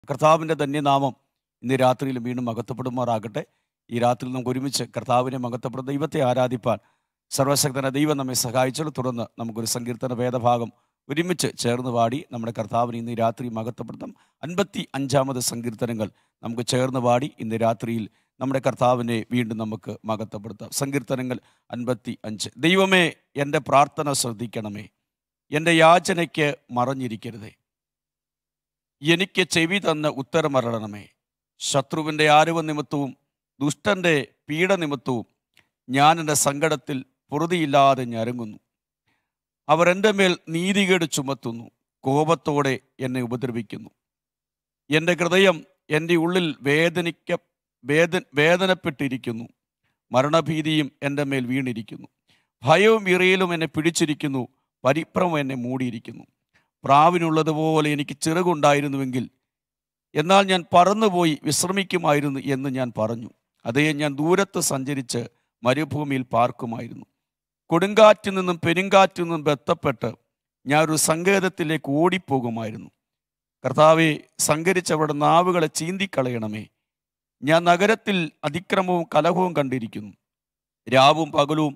കർത്താവിൻ്റെ ധന്യനാമം ഇന്ന് രാത്രിയിൽ വീണ്ടും മകത്തപ്പെടുമാറാകട്ടെ ഈ രാത്രിയിൽ നമുക്ക് ഒരുമിച്ച് കർത്താവിനെ മകത്തപ്പെടുന്ന ദൈവത്തെ ആരാധിപ്പാൻ സർവശക്തന ദൈവം നമ്മെ സഹായിച്ചത് തുടർന്ന് നമുക്കൊരു സങ്കീർത്തന ഭേദഭാഗം ഒരുമിച്ച് ചേർന്ന് പാടി നമ്മുടെ കർത്താവിനെ ഇന്ന് ഈ രാത്രി മകത്തപ്പെടുത്താം അൻപത്തി അഞ്ചാമത് സങ്കീർത്തനങ്ങൾ നമുക്ക് ചേർന്ന് പാടി ഇന്ന് രാത്രിയിൽ നമ്മുടെ കർത്താവിനെ വീണ്ടും നമുക്ക് മകത്തപ്പെടുത്താം സങ്കീർത്തനങ്ങൾ അൻപത്തി അഞ്ച് ദൈവമേ എൻ്റെ പ്രാർത്ഥന ശ്രദ്ധിക്കണമേ എൻ്റെ യാചനയ്ക്ക് മറഞ്ഞിരിക്കരുതേ എനിക്ക് ചെവി തന്ന് ഉത്തരമരളണമേ ശത്രുവിൻ്റെ ആരവ നിമിത്തവും ദുഷ്ടൻ്റെ പീഡ നിമിത്തവും ഞാൻ എൻ്റെ സങ്കടത്തിൽ പൊറുതിയില്ലാതെ ഞരങ്ങുന്നു അവർ എൻ്റെ മേൽ നീതികേട് ചുമത്തുന്നു കോപത്തോടെ എന്നെ ഉപദ്രവിക്കുന്നു എൻ്റെ ഹൃദയം എൻ്റെ ഉള്ളിൽ വേദനിക്ക വേദ വേദനപ്പെട്ടിരിക്കുന്നു മരണഭീതിയും എൻ്റെ മേൽ വീണിരിക്കുന്നു ഭയവും വിറയിലും എന്നെ പിടിച്ചിരിക്കുന്നു പരിഭ്രമം എന്നെ മൂടിയിരിക്കുന്നു പ്രാവിനുള്ളതുപോലെ എനിക്ക് ചിറകുണ്ടായിരുന്നുവെങ്കിൽ എന്നാൽ ഞാൻ പറന്നുപോയി വിശ്രമിക്കുമായിരുന്നു എന്ന് ഞാൻ പറഞ്ഞു അതേ ഞാൻ ദൂരത്ത് സഞ്ചരിച്ച് മരുഭൂമിയിൽ പാർക്കുമായിരുന്നു കൊടുങ്കാറ്റിൽ നിന്നും പെരുങ്കാറ്റിൽ നിന്നും ബന്ധപ്പെട്ട് ഞാൻ ഒരു സങ്കേതത്തിലേക്ക് ഓടിപ്പോകുമായിരുന്നു കർത്താവെ സങ്കരിച്ചവരുടെ നാവുകളെ ചീന്തിക്കളയണമേ ഞാൻ നഗരത്തിൽ അതിക്രമവും കലഹവും കണ്ടിരിക്കുന്നു രാവും പകലും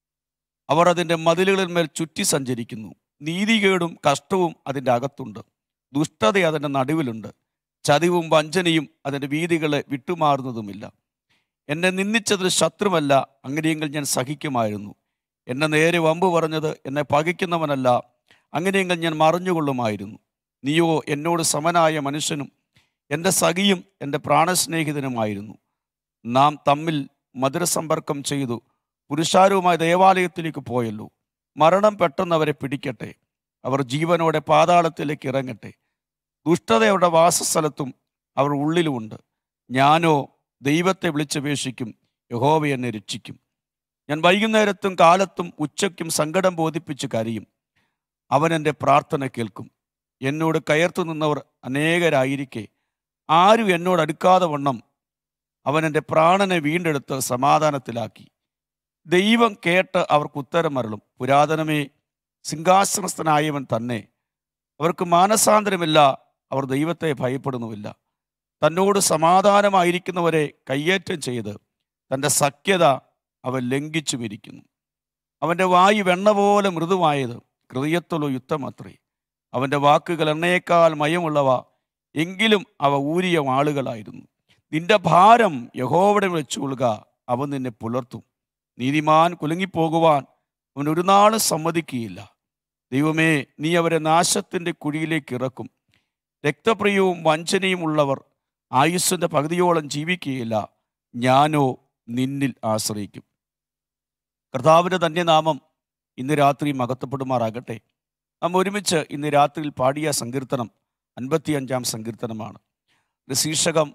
അവർ അതിൻ്റെ മതിലുകളിന്മേൽ ചുറ്റി സഞ്ചരിക്കുന്നു നീതികേടും കഷ്ടവും അതിൻ്റെ അകത്തുണ്ട് ദുഷ്ടത അതിൻ്റെ നടുവിലുണ്ട് ചതിവും വഞ്ചനയും അതിൻ്റെ വീതികളെ വിട്ടുമാറുന്നതുമില്ല എന്നെ നിന്ദിച്ചതൊരു ശത്രുവല്ല അങ്ങനെയെങ്കിൽ ഞാൻ സഹിക്കുമായിരുന്നു എന്നെ നേരെ വമ്പ് പറഞ്ഞത് എന്നെ പകയ്ക്കുന്നവനല്ല അങ്ങനെയെങ്കിൽ ഞാൻ മറിഞ്ഞുകൊള്ളുമായിരുന്നു നീയോ എന്നോട് സമനായ മനുഷ്യനും എൻ്റെ സഖിയും എൻ്റെ പ്രാണസ്നേഹിതനുമായിരുന്നു നാം തമ്മിൽ മധുരസമ്പർക്കം ചെയ്തു പുരുഷാരവുമായ ദേവാലയത്തിലേക്ക് പോയല്ലോ മരണം പെട്ടെന്ന് അവരെ പിടിക്കട്ടെ അവർ ജീവനോടെ പാതാളത്തിലേക്ക് ഇറങ്ങട്ടെ ദുഷ്ടതയുടെ വാസസ്ഥലത്തും അവർ ഉള്ളിലുമുണ്ട് ഞാനോ ദൈവത്തെ വിളിച്ചപേക്ഷിക്കും യഹോവ എന്നെ രക്ഷിക്കും ഞാൻ വൈകുന്നേരത്തും കാലത്തും ഉച്ചയ്ക്കും സങ്കടം ബോധിപ്പിച്ച് കരയും അവൻ എൻ്റെ പ്രാർത്ഥന കേൾക്കും എന്നോട് കയർത്തു നിന്നവർ അനേകരായിരിക്കെ ആരും എന്നോട് അടുക്കാതെ വണ്ണം അവൻ എൻ്റെ പ്രാണനെ വീണ്ടെടുത്ത് സമാധാനത്തിലാക്കി ദൈവം കേട്ട് അവർക്ക് ഉത്തരം മരളും പുരാതനമേ സിംഹാസനസ്ഥനായവൻ തന്നെ അവർക്ക് മാനസാന്തരമില്ല അവർ ദൈവത്തെ ഭയപ്പെടുന്നുമില്ല തന്നോട് സമാധാനമായിരിക്കുന്നവരെ കയ്യേറ്റം ചെയ്ത് തൻ്റെ സഖ്യത അവൻ ലംഘിച്ചു മിരിക്കുന്നു അവൻ്റെ വായു വെണ്ണ പോലെ മൃദുവായത് ഹൃദയത്തുള്ള യുദ്ധമത്രേ അവൻ്റെ വാക്കുകൾ എണ്ണയേക്കാൾ മയമുള്ളവ എങ്കിലും അവ ഊരിയ വാളുകളായിരുന്നു നിന്റെ ഭാരം യഹോവടെ വെച്ചുകൊള്ളുക അവൻ നിന്നെ പുലർത്തും നീതിമാൻ കുലുങ്ങിപ്പോകുവാൻ അവൻ ഒരു നാളും സമ്മതിക്കുകയില്ല ദൈവമേ നീ അവരെ നാശത്തിൻ്റെ കുഴിയിലേക്ക് ഇറക്കും രക്തപ്രിയവും വഞ്ചനയും ഉള്ളവർ ആയുസ്സിൻ്റെ പകുതിയോളം ജീവിക്കുകയില്ല ഞാനോ നിന്നിൽ ആശ്രയിക്കും കർത്താവിൻ്റെ ധന്യനാമം ഇന്ന് രാത്രി മകത്തപ്പെടുമാറാകട്ടെ നാം ഒരുമിച്ച് ഇന്ന് രാത്രിയിൽ പാടിയ സങ്കീർത്തനം അൻപത്തിയഞ്ചാം സങ്കീർത്തനമാണ് ഒരു ശീർഷകം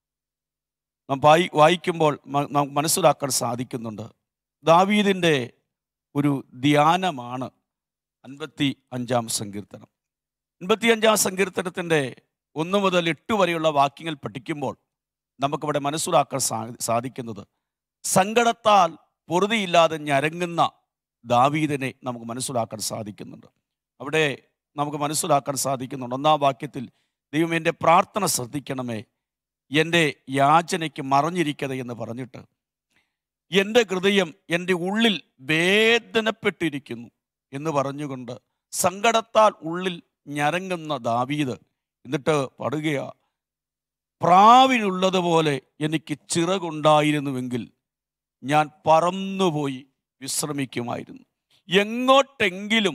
നാം വായി വായിക്കുമ്പോൾ മ- നമുക്ക് മനസ്സിലാക്കാൻ സാധിക്കുന്നുണ്ട് ദാവീദിൻ്റെ ഒരു ധ്യാനമാണ് അൻപത്തി അഞ്ചാം സങ്കീർത്തനം അൻപത്തി അഞ്ചാം സങ്കീർത്തനത്തിൻ്റെ ഒന്ന് മുതൽ എട്ട് വരെയുള്ള വാക്യങ്ങൾ പഠിക്കുമ്പോൾ നമുക്കിവിടെ മനസ്സിലാക്കാൻ സാ സാധിക്കുന്നത് സങ്കടത്താൽ പൊറുതിയില്ലാതെ ഞരങ്ങുന്ന ദാവീദിനെ നമുക്ക് മനസ്സിലാക്കാൻ സാധിക്കുന്നുണ്ട് അവിടെ നമുക്ക് മനസ്സിലാക്കാൻ സാധിക്കുന്നുണ്ട് ഒന്നാം വാക്യത്തിൽ ദൈവം എൻ്റെ പ്രാർത്ഥന ശ്രദ്ധിക്കണമേ എൻ്റെ യാചനയ്ക്ക് മറഞ്ഞിരിക്കതെ എന്ന് പറഞ്ഞിട്ട് എൻ്റെ ഹൃദയം എൻ്റെ ഉള്ളിൽ വേദനപ്പെട്ടിരിക്കുന്നു എന്ന് പറഞ്ഞുകൊണ്ട് സങ്കടത്താൽ ഉള്ളിൽ ഞരങ്ങുന്ന ദാവീദ് എന്നിട്ട് പാടുകയാ പ്രാവിനുള്ളതുപോലെ എനിക്ക് ചിറകുണ്ടായിരുന്നുവെങ്കിൽ ഞാൻ പറന്നുപോയി വിശ്രമിക്കുമായിരുന്നു എങ്ങോട്ടെങ്കിലും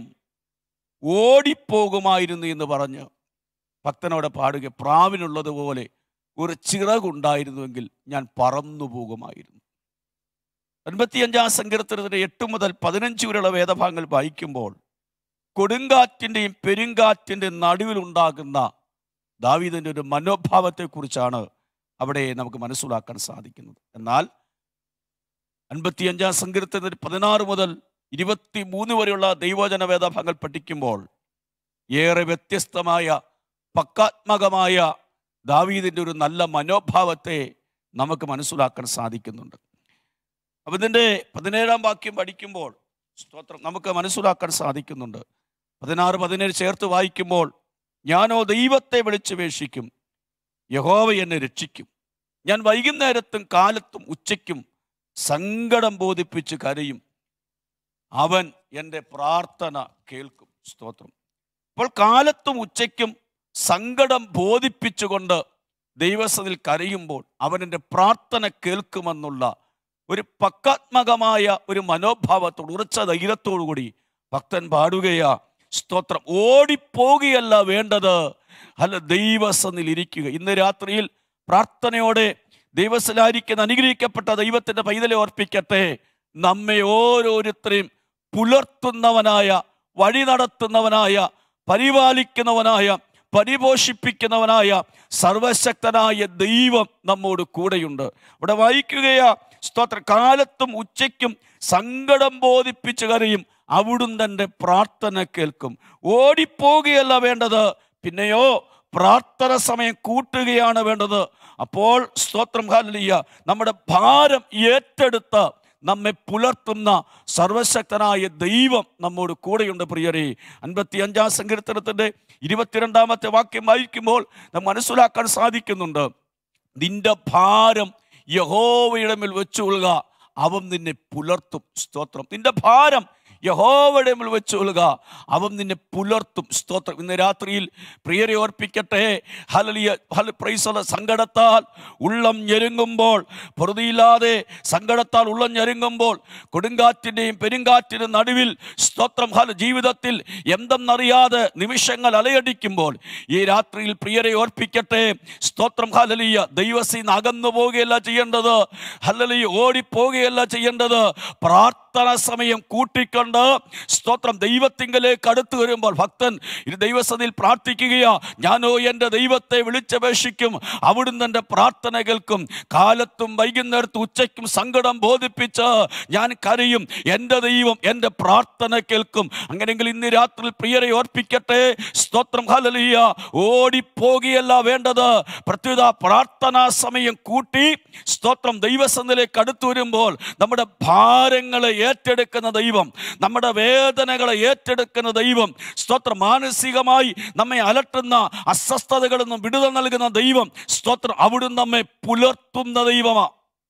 ഓടിപ്പോകുമായിരുന്നു എന്ന് പറഞ്ഞ് ഭക്തനോട് പാടുക പ്രാവിനുള്ളതുപോലെ ഒരു ചിറകുണ്ടായിരുന്നുവെങ്കിൽ ഞാൻ പറന്നു പോകുമായിരുന്നു അൻപത്തിയഞ്ചാം സങ്കീർത്തനത്തിന്റെ എട്ട് മുതൽ പതിനഞ്ച് വരെയുള്ള വേദഭാഗങ്ങൾ വായിക്കുമ്പോൾ കൊടുങ്കാറ്റിൻ്റെയും പെരുങ്കാറ്റിൻ്റെ നടുവിലുണ്ടാകുന്ന ദാവീദിൻ്റെ ഒരു മനോഭാവത്തെക്കുറിച്ചാണ് അവിടെ നമുക്ക് മനസ്സിലാക്കാൻ സാധിക്കുന്നത് എന്നാൽ അൻപത്തിയഞ്ചാം സങ്കീർത്തനത്തിൽ പതിനാറ് മുതൽ ഇരുപത്തി മൂന്ന് വരെയുള്ള ദൈവജന വേദഭാഗങ്ങൾ പഠിക്കുമ്പോൾ ഏറെ വ്യത്യസ്തമായ പക്കാത്മകമായ ദാവീദിൻ്റെ ഒരു നല്ല മനോഭാവത്തെ നമുക്ക് മനസ്സിലാക്കാൻ സാധിക്കുന്നുണ്ട് അപ്പം ഇതിൻ്റെ പതിനേഴാം വാക്യം പഠിക്കുമ്പോൾ സ്തോത്രം നമുക്ക് മനസ്സിലാക്കാൻ സാധിക്കുന്നുണ്ട് പതിനാറ് പതിനേഴ് ചേർത്ത് വായിക്കുമ്പോൾ ഞാനോ ദൈവത്തെ വിളിച്ചപേക്ഷിക്കും യഹോവ എന്നെ രക്ഷിക്കും ഞാൻ വൈകുന്നേരത്തും കാലത്തും ഉച്ചയ്ക്കും സങ്കടം ബോധിപ്പിച്ച് കരയും അവൻ എൻ്റെ പ്രാർത്ഥന കേൾക്കും സ്തോത്രം അപ്പോൾ കാലത്തും ഉച്ചയ്ക്കും സങ്കടം ബോധിപ്പിച്ചുകൊണ്ട് ദൈവസതിൽ കരയുമ്പോൾ അവൻ എൻ്റെ പ്രാർത്ഥന കേൾക്കുമെന്നുള്ള ഒരു പക്കാത്മകമായ ഒരു മനോഭാവത്തോട് ഉറച്ച ധൈര്യത്തോടു കൂടി ഭക്തൻ പാടുകയാ സ്തോത്രം ഓടിപ്പോകുകയല്ല വേണ്ടത് അല്ല ദൈവസനിൽ ഇരിക്കുക ഇന്ന് രാത്രിയിൽ പ്രാർത്ഥനയോടെ ദൈവസലായിരിക്കുന്ന അനുഗ്രഹിക്കപ്പെട്ട ദൈവത്തിന്റെ പൈതലെ ഓർപ്പിക്കട്ടെ നമ്മെ ഓരോരുത്തരെയും പുലർത്തുന്നവനായ വഴി നടത്തുന്നവനായ പരിപാലിക്കുന്നവനായ പരിപോഷിപ്പിക്കുന്നവനായ സർവശക്തനായ ദൈവം നമ്മോട് കൂടെയുണ്ട് ഇവിടെ വായിക്കുകയാ സ്തോത്ര കാലത്തും ഉച്ചയ്ക്കും സങ്കടം ബോധിപ്പിച്ചു കരയും അവിടുന്ന് തൻ്റെ പ്രാർത്ഥന കേൾക്കും ഓടിപ്പോകുകയല്ല വേണ്ടത് പിന്നെയോ പ്രാർത്ഥന സമയം കൂട്ടുകയാണ് വേണ്ടത് അപ്പോൾ സ്തോത്രം ഹാലിയ നമ്മുടെ ഭാരം ഏറ്റെടുത്ത് നമ്മെ പുലർത്തുന്ന സർവശക്തനായ ദൈവം നമ്മോട് കൂടെയുണ്ട് പ്രിയരെ അൻപത്തി അഞ്ചാം സങ്കീർത്തനത്തിൻ്റെ ഇരുപത്തിരണ്ടാമത്തെ വാക്യം വായിക്കുമ്പോൾ നാം മനസ്സിലാക്കാൻ സാധിക്കുന്നുണ്ട് നിന്റെ ഭാരം യഹോവയുടെ മേൽ വെച്ചുകൊള്ളുക അവൻ നിന്നെ പുലർത്തും സ്തോത്രം നിന്റെ ഭാരം യഹോവയുടെ മേൽ വെച്ചുകൊള്ളുക അവൻ നിന്നെ പുലർത്തും സ്തോത്രം ഇന്ന് രാത്രിയിൽ പ്രിയരെ ഓർപ്പിക്കട്ടെ ഹലലിയ ഹല പ്രൈസല സങ്കടത്താൽ ഉള്ളം ഞെരുങ്ങുമ്പോൾ പൊറുതിയില്ലാതെ സങ്കടത്താൽ ഉള്ളം ഞെരുങ്ങുമ്പോൾ കൊടുങ്കാറ്റിൻ്റെയും പെരുങ്കാറ്റിൻ്റെ നടുവിൽ സ്തോത്രം ഹല ജീവിതത്തിൽ എന്തെന്നറിയാതെ നിമിഷങ്ങൾ അലയടിക്കുമ്പോൾ ഈ രാത്രിയിൽ പ്രിയരെ ഓർപ്പിക്കട്ടെ സ്തോത്രം ഹലലിയ ദൈവസീന്ന് അകന്നു പോവുകയല്ല ചെയ്യേണ്ടത് ഹലലിയ ഓടിപ്പോവുകയല്ല ചെയ്യേണ്ടത് പ്രാർത്ഥന സമയം കൂട്ടിക്കൊണ്ട് സ്തോത്രം ദൈവത്തിങ്കലേക്ക് അടുത്ത് വരുമ്പോൾ ഭക്തൻ ഇത് ദൈവസതിയിൽ പ്രാർത്ഥിക്കുകയാ ഞാനോ എൻ്റെ ദൈവത്തെ വിളിച്ചപേക്ഷിക്കും അവിടുന്ന് എൻ്റെ പ്രാർത്ഥന കേൾക്കും കാലത്തും വൈകുന്നേരത്തും ഉച്ചയ്ക്കും സങ്കടം ബോധിപ്പിച്ച് ഞാൻ കരയും എൻ്റെ ദൈവം എൻ്റെ പ്രാർത്ഥന കേൾക്കും അങ്ങനെയെങ്കിൽ ഇന്ന് രാത്രി പ്രിയരെ ഓർപ്പിക്കട്ടെ സ്തോത്രം ഹലലിയ ഓടിപ്പോകുകയല്ല വേണ്ടത് പ്രത്യുത പ്രാർത്ഥനാ സമയം കൂട്ടി സ്തോത്രം ദൈവസന്നിലേക്ക് അടുത്തു വരുമ്പോൾ നമ്മുടെ ഭാരങ്ങളെ ഏറ്റെടുക്കുന്ന ദൈവം നമ്മുടെ വേദനകളെ ഏറ്റെടുക്കുന്ന ദൈവം സ്തോത്രം മാനസികമായി നമ്മെ അലട്ടുന്ന അസ്വസ്ഥതകളിൽ നിന്നും വിടുതൽ നൽകുന്ന ദൈവം സ്തോത്രം അവിടുന്ന് നമ്മെ പുലർത്തുന്ന ദൈവമാ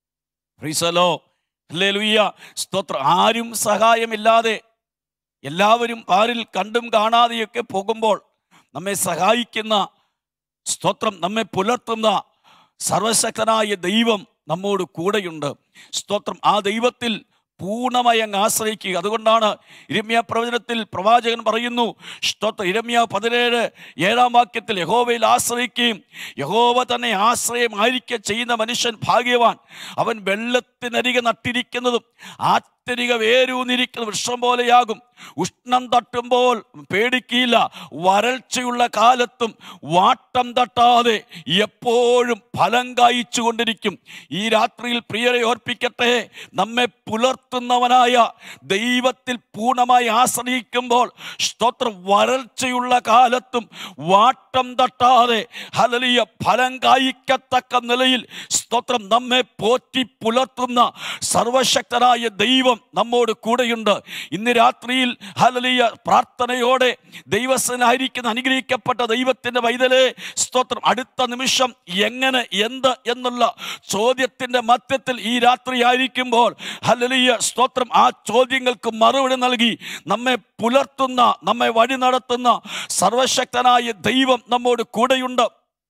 പ്രീസലോ ഹല്ലേലൂയ്യ സ്തോത്രം ആരും സഹായമില്ലാതെ എല്ലാവരും പാരിൽ കണ്ടും കാണാതെയൊക്കെ പോകുമ്പോൾ നമ്മെ സഹായിക്കുന്ന സ്തോത്രം നമ്മെ പുലർത്തുന്ന സർവശക്തനായ ദൈവം നമ്മോട് കൂടെയുണ്ട് സ്തോത്രം ആ ദൈവത്തിൽ പൂർണ്ണമായി അങ്ങ് ആശ്രയിക്കുക അതുകൊണ്ടാണ് ഇരമ്യ പ്രവചനത്തിൽ പ്രവാചകൻ പറയുന്നു സ്തോത്ര ഇരമ്യ പതിനേഴ് ഏഴാം വാക്യത്തിൽ യഹോവയിൽ ആശ്രയിക്കുകയും യഹോവ തന്നെ ആശ്രയമായിരിക്കുക ചെയ്യുന്ന മനുഷ്യൻ ഭാഗ്യവാൻ അവൻ വെള്ളത്തിനരികെ നട്ടിരിക്കുന്നതും ആറ്റരിക വേരൂന്നിരിക്കുന്ന വൃക്ഷം പോലെയാകും ഉഷ്ണം തട്ടുമ്പോൾ പേടിക്കില്ല വരൾച്ചയുള്ള കാലത്തും വാട്ടം തട്ടാതെ എപ്പോഴും ഫലം കായ്ച്ചു കൊണ്ടിരിക്കും ഈ രാത്രിയിൽ പ്രിയരെ ഓർപ്പിക്കട്ടെ നമ്മെ പുലർത്തുന്നവനായ ദൈവത്തിൽ പൂർണ്ണമായി ആശ്രയിക്കുമ്പോൾ സ്തോത്രം വരൾച്ചയുള്ള കാലത്തും വാട്ടം തട്ടാതെ ഹലലിയ ഫലം കായ്ക്കത്തക്ക നിലയിൽ സ്തോത്രം നമ്മെ പോറ്റി പുലർത്തുന്ന സർവശക്തനായ ദൈവം നമ്മോട് കൂടെയുണ്ട് ഇന്ന് രാത്രിയിൽ ഹലലിയ പ്രാർത്ഥനയോടെ ദൈവസ്ഥനായിരിക്കുന്ന അനുഗ്രഹിക്കപ്പെട്ട ദൈവത്തിന്റെ വൈതലേ സ്തോത്രം അടുത്ത നിമിഷം എങ്ങനെ എന്ത് എന്നുള്ള ചോദ്യത്തിന്റെ മധ്യത്തിൽ ഈ രാത്രി ആയിരിക്കുമ്പോൾ ഹലലിയ സ്തോത്രം ആ ചോദ്യങ്ങൾക്ക് മറുപടി നൽകി നമ്മെ പുലർത്തുന്ന നമ്മെ വഴി നടത്തുന്ന സർവശക്തനായ ദൈവം നമ്മോട് കൂടെയുണ്ട്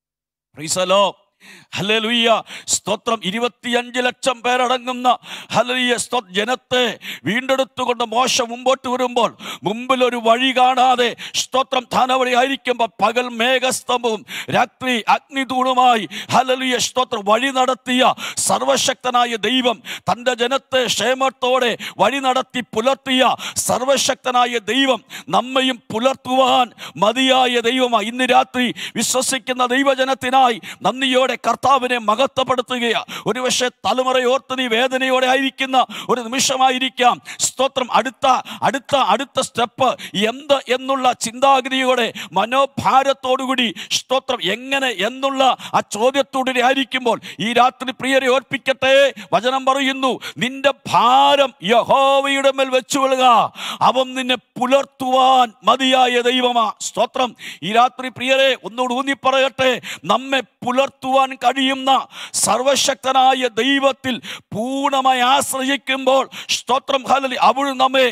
പ്രീസലോ ഹല്ലേലൂയ്യ സ്തോത്രം ഇരുപത്തിയഞ്ച് ലക്ഷം പേരടങ്ങുന്ന ഹലലിയ സ്തോ ജനത്തെ വീണ്ടെടുത്തുകൊണ്ട് മോശ മുമ്പോട്ട് വരുമ്പോൾ മുമ്പിൽ ഒരു വഴി കാണാതെ സ്തോത്രം ധാനവഴി ആയിരിക്കുമ്പോൾ പകൽ മേഘസ്തംഭവും രാത്രി അഗ്നിതൂണുമായി ഹലലിയ സ്തോത്രം വഴി നടത്തിയ സർവശക്തനായ ദൈവം തൻ്റെ ജനത്തെ ക്ഷേമത്തോടെ വഴി നടത്തി പുലർത്തിയ സർവശക്തനായ ദൈവം നമ്മയും പുലർത്തുവാൻ മതിയായ ദൈവമായി ഇന്ന് രാത്രി വിശ്വസിക്കുന്ന ദൈവജനത്തിനായി നന്ദിയോടെ വേദനയോടെ കർത്താവിനെ മഹത്വപ്പെടുത്തുകയാ ഒരുപക്ഷെ തലമുറയോർത്ത് നീ വേദനയോടെ ആയിരിക്കുന്ന ഒരു നിമിഷമായിരിക്കാം സ്തോത്രം അടുത്ത അടുത്ത അടുത്ത സ്റ്റെപ്പ് എന്ത് എന്നുള്ള ചിന്താഗതിയോടെ മനോഭാരത്തോടുകൂടി സ്തോത്രം എങ്ങനെ എന്നുള്ള ആ ചോദ്യത്തോടെ ആയിരിക്കുമ്പോൾ ഈ രാത്രി പ്രിയരെ ഓർപ്പിക്കട്ടെ വചനം പറയുന്നു നിന്റെ ഭാരം യഹോവയുടെ മേൽ വെച്ചുകൊള്ളുക അവൻ നിന്നെ പുലർത്തുവാൻ മതിയായ ദൈവമാ സ്തോത്രം ഈ രാത്രി പ്രിയരെ ഒന്നുകൂടി ഊന്നി പറയട്ടെ നമ്മെ പുലർത്തുവാൻ കഴിയുന്ന സർവശക്തനായ ദൈവത്തിൽ പൂർണ്ണമായി ആശ്രയിക്കുമ്പോൾ സ്തോത്രം ഹലലി അവൾ നമ്മെ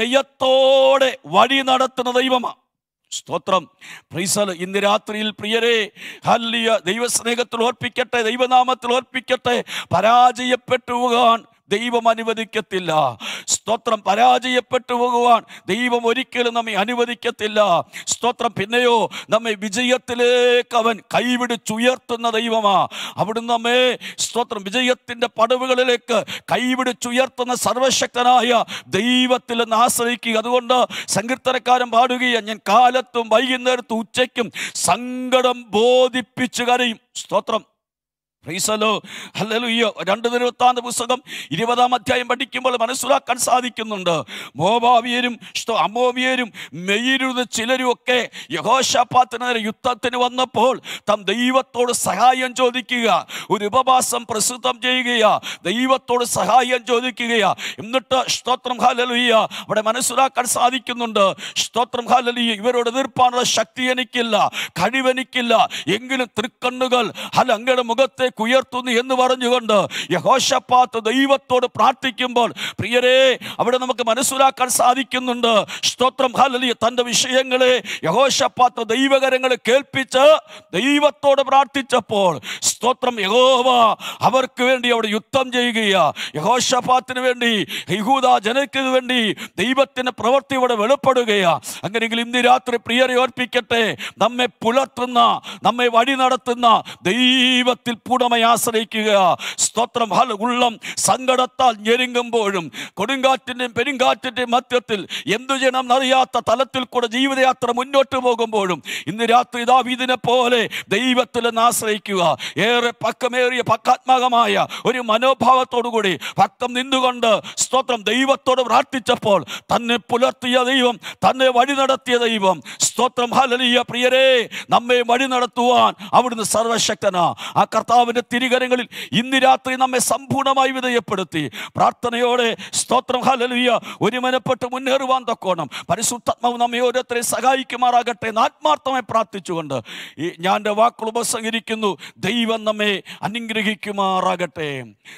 ജയത്തോടെ വഴി നടത്തുന്ന ദൈവമാ സ്തോത്രം പ്രൈസൽ ഇന്ന് രാത്രിയിൽ പ്രിയരെ ഹല്ലിയ ദൈവസ്നേഹത്തിൽ ഓർപ്പിക്കട്ടെ ദൈവനാമത്തിൽ ഓർപ്പിക്കട്ടെ പരാജയപ്പെട്ടു പോകാൻ ദൈവം അനുവദിക്കത്തില്ല സ്തോത്രം പരാജയപ്പെട്ടു പോകുവാൻ ദൈവം ഒരിക്കലും നമ്മെ അനുവദിക്കത്തില്ല സ്തോത്രം പിന്നെയോ നമ്മെ വിജയത്തിലേക്ക് അവൻ കൈവിടിച്ചുയർത്തുന്ന ദൈവമാ അവിടുന്ന് നമ്മെ സ്തോത്രം വിജയത്തിന്റെ പടവുകളിലേക്ക് കൈവിടിച്ചുയർത്തുന്ന സർവശക്തനായ ദൈവത്തിൽ നിന്ന് ആശ്രയിക്കുക അതുകൊണ്ട് സങ്കീർത്തനക്കാരൻ പാടുകയാണ് ഞാൻ കാലത്തും വൈകുന്നേരത്തും ഉച്ചയ്ക്കും സങ്കടം ബോധിപ്പിച്ചു കരയും സ്തോത്രം പ്രൈസലോ ഹല്ലേലൂയ്യ രണ്ട് നിരുവത്താന്ത പുസ്തകം ഇരുപതാം അധ്യായം പഠിക്കുമ്പോൾ മനസ്സിലാക്കാൻ സാധിക്കുന്നുണ്ട് മോബാവിയരും സ്തോ- അമോവിയരും മെയ്യരുത് ചിലരും ഒക്കെ യഹോഷാപ്പാത്തിന് നേരെ യുദ്ധത്തിന് വന്നപ്പോൾ താം ദൈവത്തോട് സഹായം ചോദിക്കുക ഒരു ഉപവാസം പ്രസിദ്ധം ചെയ്യുകയാ ദൈവത്തോട് സഹായം ചോദിക്കുകയാ എന്നിട്ട് സ്തോത്രം ഹാലലുയ്യ അവിടെ മനസ്സിലാക്കാൻ സാധിക്കുന്നുണ്ട് സ്തോത്രം ഹാലലുയ്യ ഇവരോട് എതിർപ്പാനുള്ള ശക്തി എനിക്കില്ല കഴിവെനിക്കില്ല എങ്കിലും തൃക്കണ്ണുകൾ അല്ല അങ്ങയുടെ മുഖത്തേക്ക് ഉയർത്തുന്നു എന്ന് പറഞ്ഞുകൊണ്ട് യഹോഷപ്പാത്ത് ദൈവത്തോട് പ്രാർത്ഥിക്കുമ്പോൾ പ്രിയരെ അവിടെ നമുക്ക് മനസ്സിലാക്കാൻ സാധിക്കുന്നുണ്ട് സ്തോത്രം ഹാലലിയ തന്റെ വിഷയങ്ങളെ യഹോഷപ്പാത്ത് ദൈവകരങ്ങളെ കേൾപ്പിച്ച് ദൈവത്തോട് പ്രാർത്ഥിച്ചപ്പോൾ സ്തോത്രം യഹോവ അവർക്ക് വേണ്ടി അവിടെ യുദ്ധം ചെയ്യുകയാ യഹോഷപ്പാത്തിന് വേണ്ടി യഹൂദ ജനത്തിന് വേണ്ടി ദൈവത്തിന്റെ പ്രവൃത്തി ഇവിടെ വെളിപ്പെടുകയാ അങ്ങനെയെങ്കിൽ ഇന്ന് രാത്രി പ്രിയരെ ഓർപ്പിക്കട്ടെ നമ്മെ പുലർത്തുന്ന നമ്മെ വഴി നടത്തുന്ന ദൈവത്തിൽ പൂർണ്ണമായി ആശ്രയിക്കുക സ്തോത്രം ഹൽ ഉള്ളം സങ്കടത്താൽ ഞെരുങ്ങുമ്പോഴും കൊടുങ്കാറ്റിന്റെയും പെരുങ്കാറ്റിന്റെയും മധ്യത്തിൽ എന്തു ചെയ്യണം എന്നറിയാത്ത തലത്തിൽ കൂടെ ജീവിതയാത്ര മുന്നോട്ട് പോകുമ്പോഴും ഇന്ന് രാത്രി ദാവീദിനെ പോലെ ദൈവത്തിൽ നിന്ന് ആശ്രയിക്കുക ഏറെ പക്കമേറിയ പക്കാത്മകമായ ഒരു മനോഭാവത്തോടുകൂടി ഭക്തം നിന്നുകൊണ്ട് സ്തോത്രം ദൈവത്തോട് പ്രാർത്ഥിച്ചപ്പോൾ തന്നെ പുലർത്തിയ ദൈവം തന്നെ വഴി നടത്തിയ ദൈവം സ്തോത്രം ഹലലിയ പ്രിയരെ നമ്മെ വഴി നടത്തുവാൻ അവിടുന്ന് സർവശക്തനാ ആ കർത്താവിന്റെ തിരികരങ്ങളിൽ ഇന്ന് രാത്രി നമ്മെ സമ്പൂർണ്ണമായി വിധേയപ്പെടുത്തി പ്രാർത്ഥനയോടെ സ്തോത്രം ഹലലിയ ഒരുമനപ്പെട്ട് മുന്നേറുവാൻ തക്കോണം പരിശുദ്ധാത്മാവ് നമ്മെ ഓരോരുത്തരെയും സഹായിക്കുമാറാകട്ടെ എന്ന് ആത്മാർത്ഥമായി പ്രാർത്ഥിച്ചുകൊണ്ട് ഈ ഞാൻ എൻ്റെ വാക്കുകൾ ഉപസംഹരിക്കുന്നു ദൈവം നമ്മെ അനുഗ്രഹിക്കുമാറാകട്ടെ